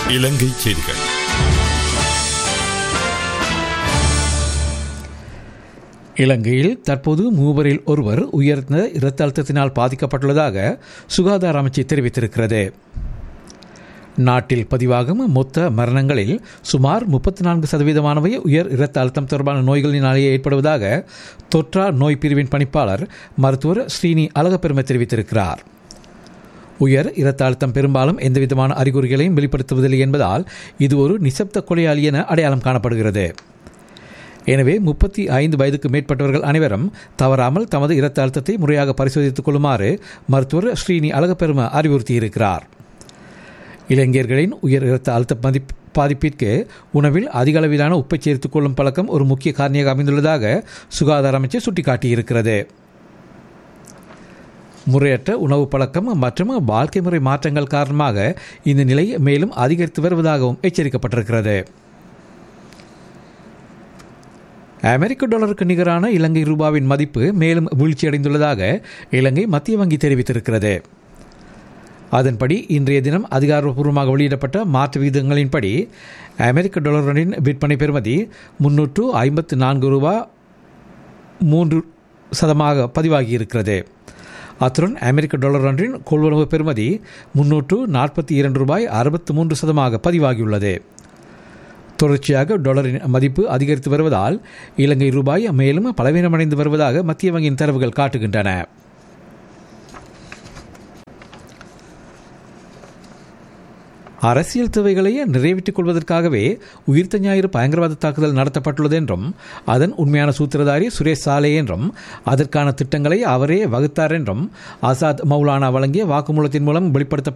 இலங்கை செய்திகள் இலங்கையில் தற்போது மூவரில் ஒருவர் உயர்ந்த இரத்த அழுத்தத்தினால் பாதிக்கப்பட்டுள்ளதாக சுகாதார அமைச்சு தெரிவித்திருக்கிறது நாட்டில் பதிவாகும் மொத்த மரணங்களில் சுமார் முப்பத்தி நான்கு சதவீதமானவை உயர் இரத்த அழுத்தம் தொடர்பான நோய்களினாலேயே ஏற்படுவதாக தொற்றா நோய் பிரிவின் பணிப்பாளர் மருத்துவர் ஸ்ரீனி அழகப்பெருமை தெரிவித்திருக்கிறார் உயர் இரத்த அழுத்தம் பெரும்பாலும் எந்தவிதமான அறிகுறிகளையும் வெளிப்படுத்துவதில்லை என்பதால் இது ஒரு நிசப்த கொலையாளி என அடையாளம் காணப்படுகிறது எனவே முப்பத்தி ஐந்து வயதுக்கு மேற்பட்டவர்கள் அனைவரும் தவறாமல் தமது இரத்த அழுத்தத்தை முறையாக பரிசோதித்துக் கொள்ளுமாறு மருத்துவர் ஸ்ரீனி அழகப்பெரும அறிவுறுத்தியிருக்கிறார் இளைஞர்களின் உயர் இரத்த அழுத்த மதிப் பாதிப்பிற்கு உணவில் அதிக அளவிலான உப்பை சேர்த்துக் கொள்ளும் பழக்கம் ஒரு முக்கிய காரணியாக அமைந்துள்ளதாக சுகாதார அமைச்சர் சுட்டிக்காட்டியிருக்கிறது முறையற்ற உணவு பழக்கம் மற்றும் வாழ்க்கை முறை மாற்றங்கள் காரணமாக இந்த நிலை மேலும் அதிகரித்து வருவதாகவும் எச்சரிக்கப்பட்டிருக்கிறது அமெரிக்க டாலருக்கு நிகரான இலங்கை ரூபாவின் மதிப்பு மேலும் வீழ்ச்சியடைந்துள்ளதாக இலங்கை மத்திய வங்கி தெரிவித்திருக்கிறது அதன்படி இன்றைய தினம் அதிகாரப்பூர்வமாக வெளியிடப்பட்ட மாற்று விகிதங்களின்படி அமெரிக்க டாலரின் விற்பனை பெறுமதி முன்னூற்று ஐம்பத்து நான்கு ரூபா மூன்று சதமாக பதிவாகியிருக்கிறது அத்துடன் அமெரிக்க டாலர் ஒன்றின் கொள்வனவு பெறுமதி முன்னூற்று நாற்பத்தி இரண்டு ரூபாய் அறுபத்து மூன்று சதமாக பதிவாகியுள்ளது தொடர்ச்சியாக டாலரின் மதிப்பு அதிகரித்து வருவதால் இலங்கை ரூபாய் மேலும் பலவீனமடைந்து வருவதாக மத்திய வங்கியின் தரவுகள் காட்டுகின்றன அரசியல் தேவைகளை நிறைவேற்றிக் கொள்வதற்காகவே உயிர்த்த ஞாயிறு பயங்கரவாத தாக்குதல் நடத்தப்பட்டுள்ளது என்றும் அதன் உண்மையான சூத்திரதாரி சுரேஷ் சாலே என்றும் அதற்கான திட்டங்களை அவரே வகுத்தார் என்றும் ஆசாத் மௌலானா வழங்கிய வாக்குமூலத்தின் மூலம் வெளிப்படுத்தப்பட்ட